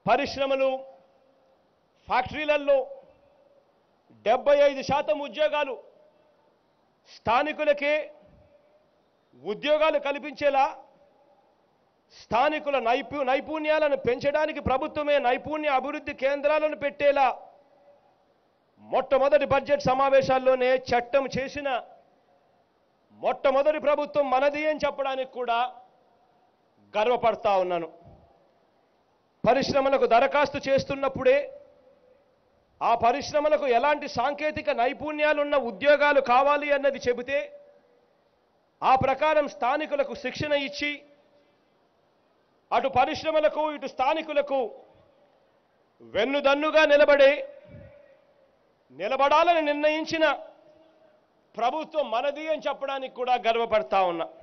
పరిశ్రమలు ఫ్యాక్టరీలలో డెబ్బై ఐదు శాతం ఉద్యోగాలు స్థానికులకే ఉద్యోగాలు కల్పించేలా స్థానికుల నైపు నైపుణ్యాలను పెంచడానికి ప్రభుత్వమే నైపుణ్య అభివృద్ధి కేంద్రాలను పెట్టేలా మొట్టమొదటి బడ్జెట్ సమావేశాల్లోనే చట్టం చేసిన మొట్టమొదటి ప్రభుత్వం మనది అని చెప్పడానికి కూడా గర్వపడతా ఉన్నాను పరిశ్రమలకు దరఖాస్తు చేస్తున్నప్పుడే ఆ పరిశ్రమలకు ఎలాంటి సాంకేతిక నైపుణ్యాలున్న ఉద్యోగాలు కావాలి అన్నది చెబితే ఆ ప్రకారం స్థానికులకు శిక్షణ ఇచ్చి అటు పరిశ్రమలకు ఇటు స్థానికులకు వెన్నుదన్నుగా నిలబడే నిలబడాలని నిర్ణయించిన ప్రభుత్వం మనది అని చెప్పడానికి కూడా గర్వపడతా ఉన్నా